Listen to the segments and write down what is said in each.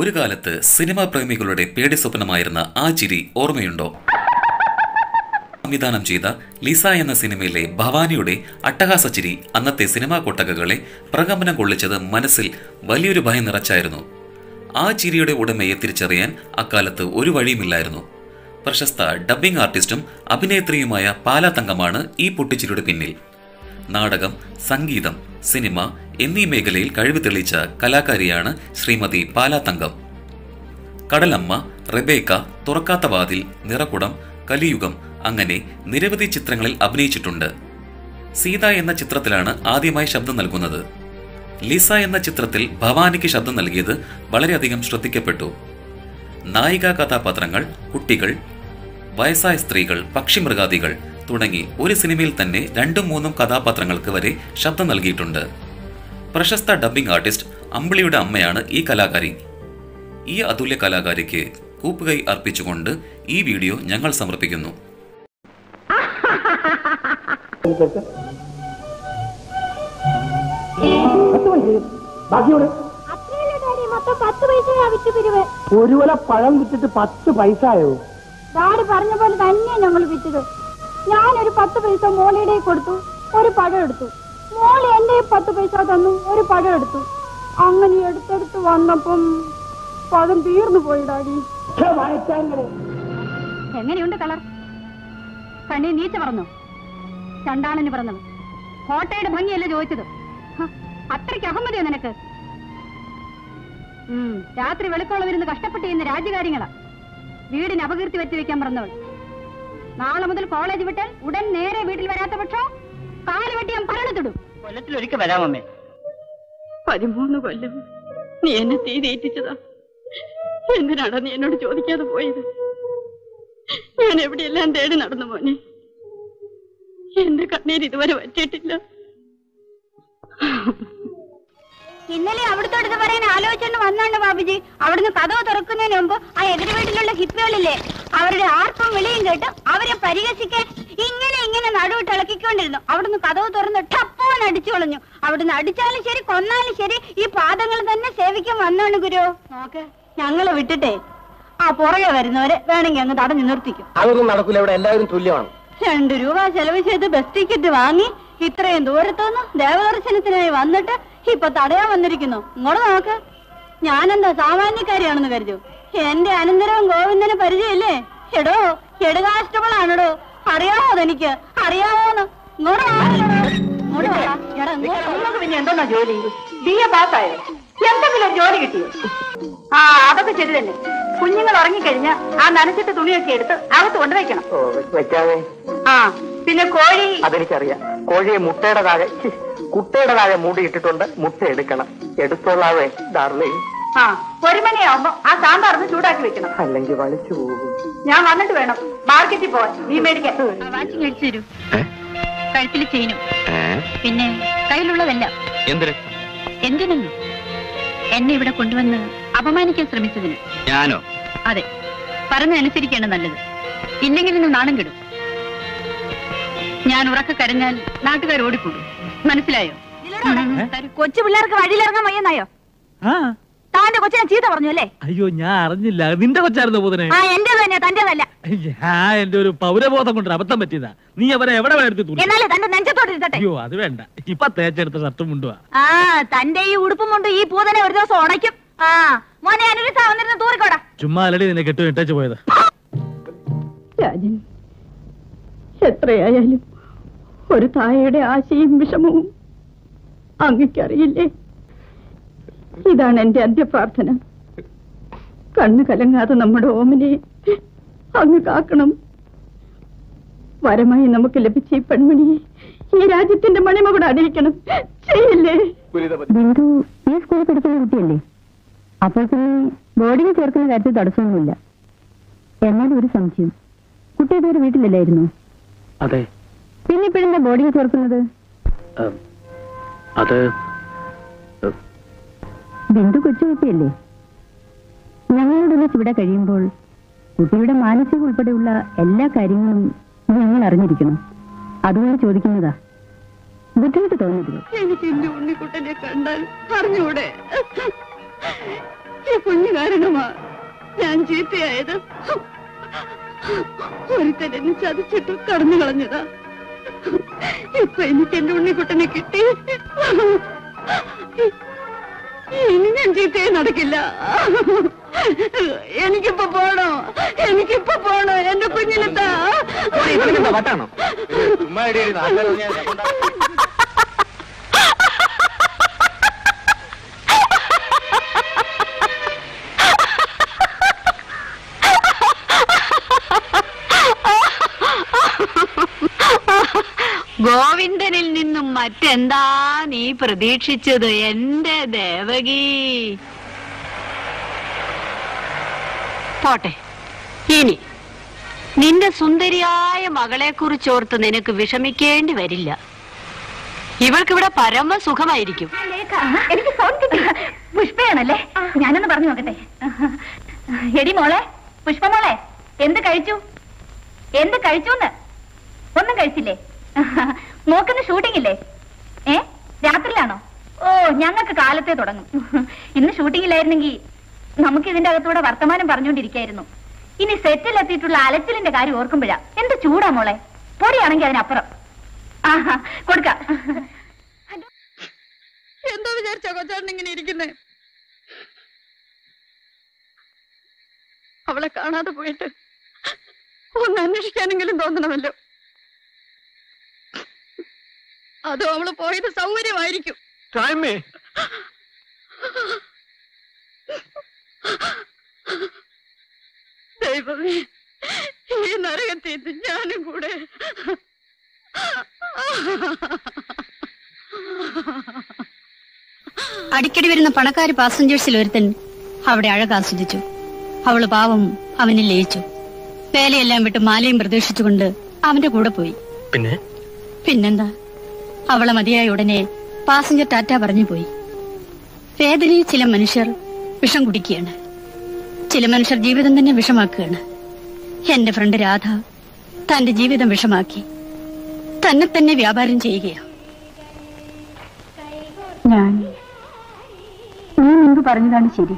ഒരു കാലത്ത് സിനിമാ പ്രേമികളുടെ പേടി സ്വപ്നമായിരുന്ന ആ ചിരി ഓർമ്മയുണ്ടോ സംവിധാനം ചെയ്ത ലിസ എന്ന സിനിമയിലെ ഭവാനിയുടെ അട്ടഹാസ ചിരി അന്നത്തെ സിനിമാ കൊട്ടകകളെ പ്രകമ്പനം കൊള്ളിച്ചത് മനസ്സിൽ വലിയൊരു ഭയം നിറച്ചായിരുന്നു ആ ചിരിയുടെ ഉടമയെ തിരിച്ചറിയാൻ അക്കാലത്ത് ഒരു വഴിയുമില്ലായിരുന്നു പ്രശസ്ത ഡബ്ബിംഗ് ആർട്ടിസ്റ്റും അഭിനേത്രിയുമായ പാലാ തങ്കമാണ് ഈ പൊട്ടിച്ചിരിയുടെ പിന്നിൽ നാടകം സംഗീതം സിനിമ എന്നീ മേഖലയിൽ കഴിവ് തെളിയിച്ച കലാകാരിയാണ് ശ്രീമതി പാലാ തങ്കം കടലമ്മ റെബേക്ക തുറക്കാത്ത വാതിൽ നിറകുടം കലിയുഗം അങ്ങനെ നിരവധി ചിത്രങ്ങളിൽ അഭിനയിച്ചിട്ടുണ്ട് സീത എന്ന ചിത്രത്തിലാണ് ആദ്യമായി ശബ്ദം നൽകുന്നത് ലിസ എന്ന ചിത്രത്തിൽ ഭവാനിക്ക് ശബ്ദം നൽകിയത് വളരെയധികം ശ്രദ്ധിക്കപ്പെട്ടു നായികാ കഥാപാത്രങ്ങൾ കുട്ടികൾ വയസ്സായ സ്ത്രീകൾ പക്ഷിമൃഗാദികൾ തുടങ്ങി ഒരു സിനിമയിൽ തന്നെ രണ്ടും മൂന്നും കഥാപാത്രങ്ങൾക്ക് വരെ ശബ്ദം നൽകിയിട്ടുണ്ട് പ്രശസ്ത ഡബ്ബിംഗ് ആർട്ടിസ്റ്റ് അമ്പിളിയുടെ അമ്മയാണ് ഈ കലാകാരി ഈ അതുല്യ കലാകാരിക്ക് കൂപ്പുകൈ അർപ്പിച്ചുകൊണ്ട് ഈ വീഡിയോ ഞങ്ങൾ സമർപ്പിക്കുന്നു ബാക്കിയോട് അത്രയല്ലേ ഡാഡി മൊത്തം പത്ത് പൈസയാ വിറ്റ് പിരിവ് ഒരു കൊല പഴം വിറ്റിട്ട് പത്ത് പൈസ ആയോ ഡാഡി പറഞ്ഞ പോലെ തന്നെയാ ഞങ്ങൾ വിറ്റത് ഞാനൊരു പത്ത് പൈസ മോളിയുടെ കൊടുത്തു ഒരു പഴം എടുത്തു മോളി എന്റെ പത്ത് പൈസ തന്നു ഒരു പഴം എടുത്തു അങ്ങനെ എടുത്തെടുത്ത് വന്നപ്പം പഴം തീർന്നു പോയി ഡാഡി വായിച്ചാങ്ങളെ എങ്ങനെയുണ്ട് കളർ കണ്ണി നീച്ച പറഞ്ഞു ചണ്ടാളന് പറഞ്ഞത് കോട്ടയുടെ ഭംഗിയല്ല ചോദിച്ചത് ഹ, അത്രയ്ക്ക് അഹമ്മതിയോ നിനക്ക് ഉം, രാത്രി വെളുക്കോളം ഇരുന്ന് കഷ്ടപ്പെട്ട് ചെയ്യുന്ന രാജ്യകാര്യങ്ങളാ വീടിന് അപകീർത്തി വെച്ച് വെക്കാൻ പറഞ്ഞവൾ നാളെ മുതൽ കോളേജ് വിട്ടാൽ ഉടൻ നേരെ വീട്ടിൽ വരാത്ത പക്ഷം കാല് വെട്ടി ഞാൻ പറയണത്തിടും കൊല്ലത്തിലൊരിക്കൽ വരാമമ്മേ പതിമൂന്ന് കൊല്ലം നീ എന്നെ തീ തീറ്റിച്ചതാ എന്തിനാടാ നീ എന്നോട് ചോദിക്കാതെ പോയത് ഞാൻ എവിടെയെല്ലാം തേടി നടന്നു മോനെ എന്റെ കണ്ണീര് ഇതുവരെ വറ്റിയിട്ടില്ല ഇന്നലെ അവിടുത്തെ അടുത്ത് പറയാൻ ആലോചിച്ചോണ്ട് വന്നാണ് ബാബുജി അവിടുന്ന് കഥവ് തുറക്കുന്നതിന് മുമ്പ് ആ എതിര് വീട്ടിലുള്ള ഹിപ്പികളില്ലേ അവരുടെ ആർപ്പും വിളിയും കേട്ട് അവരെ പരിഹസിക്കാൻ ഇങ്ങനെ ഇങ്ങനെ നടുവിട്ട് ഇളക്കിക്കൊണ്ടിരുന്നു അവിടുന്ന് കഥവ് തുറന്ന് ടപ്പോൻ അടിച്ചു കളഞ്ഞു അവിടുന്ന് അടിച്ചാലും ശരി കൊന്നാലും ശരി ഈ പാദങ്ങൾ തന്നെ സേവിക്കാൻ വന്നാണ് ഗുരു നോക്ക് ഞങ്ങളെ വിട്ടിട്ടേ ആ പുറകെ വരുന്നവരെ വേണമെങ്കിൽ അങ്ങ് തടഞ്ഞു നിർത്തിക്കും അതൊന്നും നടക്കില്ല ഇവിടെ എല്ലാവരും തുല്യമാണ് രണ്ടു രൂപ ചെലവ് ചെയ്ത് ബസ് ടിക്കറ്റ് വാങ്ങി ഇത്രയും ദൂരത്തുനിന്ന് ദേവദർശനത്തിനായി വന്നിട്ട് ഇപ്പൊ തടയാൻ വന്നിരിക്കുന്നു ഇങ്ങോട്ട് നോക്ക് ഞാനെന്താ സാമാന്യക്കാരിയാണെന്ന് കരുതൂ എന്റെ അനന്തരവും ഗോവിന്ദന് പരിചയമില്ലേ എടോ ഹെഡ്കാസ്റ്റബിളാണെടോ അറിയാമോ അതെനിക്ക് അറിയാമോന്ന് ഇങ്ങോട്ട് വാ. ഇങ്ങോട്ട് വാ. എടാ, ഇങ്ങോട്ട് വാ. നിങ്ങൾക്ക് പിന്നെ എന്തോന്നാ ജോലി ബി എ പാസ്സായോ എന്തെങ്കിലും ഒരു ജോലി കിട്ടിയോ ആ അതൊക്കെ ശരി തന്നെ കുഞ്ഞുങ്ങൾ ഉറങ്ങിക്കഴിഞ്ഞാൽ ആ നനച്ചിട്ട് തുണിയൊക്കെ എടുത്ത് അകത്ത് കൊണ്ടുവയ്ക്കണം ഓ വെക്കാതെ ആ പിന്നെ കോഴി അതെനിക്കറിയാം കോഴിയെ മുട്ടയുടെ താഴെ ഛി, കുട്ടയുടെ താഴെ മൂടിയിട്ടിട്ടുണ്ട് മുട്ട എടുക്കണം എടുത്തോളാവേ ഡാർലി ആ ഒരു മണിയാവുമ്പോ ആ സാമ്പാറിന് ചൂടാക്കി വെക്കണം അല്ലെങ്കിൽ വലിച്ചു പോകും ഞാൻ വന്നിട്ട് വേണം മാർക്കറ്റിൽ പോവാൻ നീ മേടിക്കാൻ വാച്ച് മേടിച്ചു തരൂ കഴുത്തിൽ ചെയിനും പിന്നെ കയ്യിലുള്ളതെല്ലാം എന്തിന് എന്തിനെന്നു എന്നെ ഇവിടെ കൊണ്ടുവന്ന് അപമാനിക്കാൻ ശ്രമിച്ചതിന് ഞാനോ അതെ പറഞ്ഞനുസരിക്കാണ് നല്ലത് ഇല്ലെങ്കിൽ ഇന്ന് നാണം കെടും ഞാൻ ഉറക്കെ കരഞ്ഞാൽ നാട്ടുകാർ ഓടിക്കൂടും മനസ്സിലായോ തരൂ. കൊച്ചു പിള്ളേർക്ക് വഴിയിലിറങ്ങാൻ വയ്യെന്നായോ ആ താന്റെ കൊച്ചിനെ ചീത്ത പറഞ്ഞു അല്ലേ അയ്യോ ഞാൻ അറിഞ്ഞില്ല നിന്റെ കൊച്ചായിരുന്നു പൂതനെ ആ എന്റേത് തന്നെ തന്റേതല്ല ഞാൻ എന്റെ ഒരു പൗരബോധം കൊണ്ട് അബദ്ധം പറ്റിയതാ നീ അവരെ എവിടെ വേണം എടുത്ത് തുണി എന്നാലേ തന്റെ നെഞ്ചത്തോട്ട് ഇരുത്തട്ടെ അയ്യോ അത് വേണ്ട ഇപ്പൊ തേച്ചെടുത്ത ഷർട്ടും മുണ്ടുവാ ആ തന്റെ ഈ ഉടുപ്പും കൊണ്ട് ഈ പൂതനെ ഒരു ദിവസം ഉടയ്ക്കും ആ മോനെ അനുരിസ വന്നിരുന്ന് തൂറിക്കോടാ ചുമ്മാ അലടി നിന്നെ കെട്ടു ഇട്ടേച്ച് പോയത് രാജൻ എത്രയായാലും ഒരു തായയുടെ ആശയും വിഷമവും അങ്ങക്കറിയില്ലേ ഇതാണ് എന്റെ അന്ത്യപ്രാർത്ഥന കണ്ണു കലങ്ങാതെ നമ്മുടെ ഓമനെ അങ്ങ് കാക്കണം വരമായി നമുക്ക് ലഭിച്ച ഈ പെൺമണിയെ ഈ രാജ്യത്തിന്റെ മണിമകുട അണിയിക്കണം ചെയ്യില്ലേ ബിന്ദു ഈ സ്കൂളിൽ പഠിക്കുന്ന കുട്ടിയല്ലേ അപ്പോൾ പിന്നെ ബോർഡിംഗ് ചേർക്കുന്ന കാര്യത്തിൽ തടസ്സമൊന്നുമില്ല എന്നാലും ഒരു സംശയം കുട്ടി ഇതുവരെ വീട്ടിലല്ലായിരുന്നു അതെ പിന്നെ ഇപ്പോഴെന്താ ബോർഡിംഗ് ചേർക്കുന്നത് അത് ബിന്ദു കൊച്ചു കുട്ടിയല്ലേ ഞങ്ങളോടൊന്ന് ഇവിടെ കഴിയുമ്പോൾ കുട്ടിയുടെ മാനസിക ഉൾപ്പെടെയുള്ള എല്ലാ കാര്യങ്ങളും ഞങ്ങൾ അറിഞ്ഞിരിക്കണം അതുകൊണ്ട് ചോദിക്കുന്നതാ ബുദ്ധിമുട്ട് തോന്നരുത് എനിക്ക് എന്റെ ഉണ്ണിക്കുട്ടനെ കണ്ടാൽ അറിഞ്ഞൂടെ ഈ കുഞ്ഞു കാരണമാ ഞാൻ ചീത്തയായത് ഒരുത്തൻ എന്നെ ചതിച്ചിട്ട് കടന്നു കളഞ്ഞതാ ഇപ്പൊ എനിക്ക് എന്റെ ഉണ്ണിക്കുട്ടനെ കിട്ടി ഇനി ഞാൻ ചീത്തയെ നടക്കില്ല എനിക്കിപ്പോ പോണോ എനിക്കിപ്പോ പോണോ എന്റെ കുഞ്ഞിനെത്താ ഇവനെന്താ വട്ടാണോ ചുമ്മാ ഇടി, ഇടി, നാട്ടുകാര് പറഞ്ഞാ ഞാൻ കൊണ്ടാ- ഗോവിന്ദനിൽ നിന്നും മറ്റെന്താ നീ പ്രതീക്ഷിച്ചത് എന്റെ ദേവകി പോട്ടെ ഇനി നിന്റെ സുന്ദരിയായ മകളെ കുറിച്ചോർത്ത് നിനക്ക് വിഷമിക്കേണ്ടി വരില്ല ഇവൾക്കിവിടെ പരമസുഖമായിരിക്കും എനിക്ക് ഫോൺ കിട്ടി പുഷ്പയാണല്ലേ ഞാനൊന്ന് പറഞ്ഞു നോക്കട്ടെ എടി മോളെ പുഷ്പ മോളെ എന്ത് കഴിച്ചു എന്ത് കഴിച്ചൂന്ന് ഒന്നും കഴിച്ചില്ലേ മോക്കിന്ന് ഷൂട്ടിംഗ് ഇല്ലേ ഏ രാത്രിയിലാണോ ഓ ഞങ്ങൾക്ക് കാലത്തെ തുടങ്ങും ഇന്ന് ഷൂട്ടിംഗിലായിരുന്നെങ്കിൽ നമുക്ക് ഇതിന്റെ അകത്തൂടെ വർത്തമാനം പറഞ്ഞുകൊണ്ടിരിക്കായിരുന്നു ഇനി സെറ്റിൽ എത്തിയിട്ടുള്ള അലച്ചിലിന്റെ കാര്യം ഓർക്കുമ്പോഴാ എന്ത് ചൂടാ മോളെ പൊടിയാണെങ്കിൽ അതിനപ്പുറം ആഹാ കൊടുക്കാം എന്തോ വിചാരിച്ച കൊച്ചാട്ടൻ ഇങ്ങനെ ഇരിക്കുന്നേ അവളെ കാണാതെ പോയിട്ട് ഒന്ന് അന്വേഷിക്കാനെങ്കിലും തോന്നണമല്ലോ അതോ അവള് പോയത് സൗകര്യമായിരിക്കും ചായമ്മേ ദൈവമേ ഈ നരകത്തിൽ ഞാനും കൂടെ അടിക്കടി വരുന്ന പണക്കാര് പാസഞ്ചേഴ്സിൽ ഒരുത്തൻ അവിടെ അഴകാസ്വദിച്ചു അവള് പാവം അവനിൽ ലയിച്ചു വേലയെല്ലാം വിട്ട് മാലയും പ്രതീക്ഷിച്ചുകൊണ്ട് അവന്റെ കൂടെ പോയി പിന്നെ പിന്നെന്താ അവളെ മതിയായ ഉടനെ പാസഞ്ചർ ടാറ്റ പറഞ്ഞു പോയി വേദനയിൽ ചില മനുഷ്യർ വിഷം കുടിക്കുകയാണ് ചില മനുഷ്യർ ജീവിതം തന്നെ വിഷമാക്കുകയാണ് എന്റെ ഫ്രണ്ട് രാധ തന്റെ ജീവിതം വിഷമാക്കി തന്നെ തന്നെ വ്യാപാരം ചെയ്യുകയാണ് ഞാൻ നീ മുൻപ് പറഞ്ഞതാണ് ശരി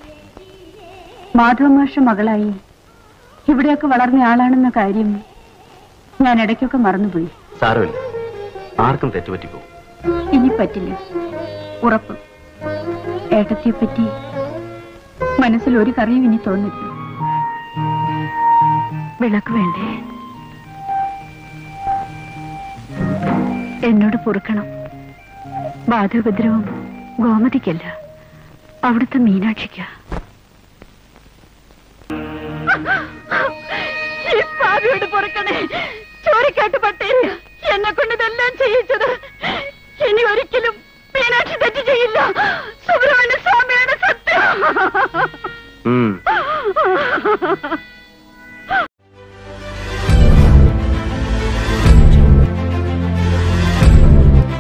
മാധവമാഷ മകളായി ഇവിടെയൊക്കെ വളർന്ന ആളാണെന്ന കാര്യം ഞാൻ ഇടയ്ക്കൊക്കെ മറന്നുപോയി സാരമില്ല ആർക്കും തെറ്റുപറ്റിപ്പോ ഇനി പറ്റില്ല ഉറപ്പ് ഏട്ടത്തെ പറ്റി മനസ്സിൽ ഒരു കറിയും ഇനി തോന്നില്ല വിളക്ക് വേണ്ടേ എന്നോട് പൊറുക്കണം ബാധോപദ്രവം ഗോമതിക്കല്ല അവിടുത്തെ മീനാക്ഷിക്ക ഈ പാവിയോട് പൊറുക്കണേ ചോരക്കാട്ട് പട്ടേരി എന്നെ കൊണ്ട് ഇതെല്ലാം ചെയ്യിച്ചത് ഇനി ഒരിക്കലും മീനാക്ഷി തെറ്റ് ചെയ്യില്ല സുബ്രഹ്മണ്യ സ്വാമിയാണ് സത്യം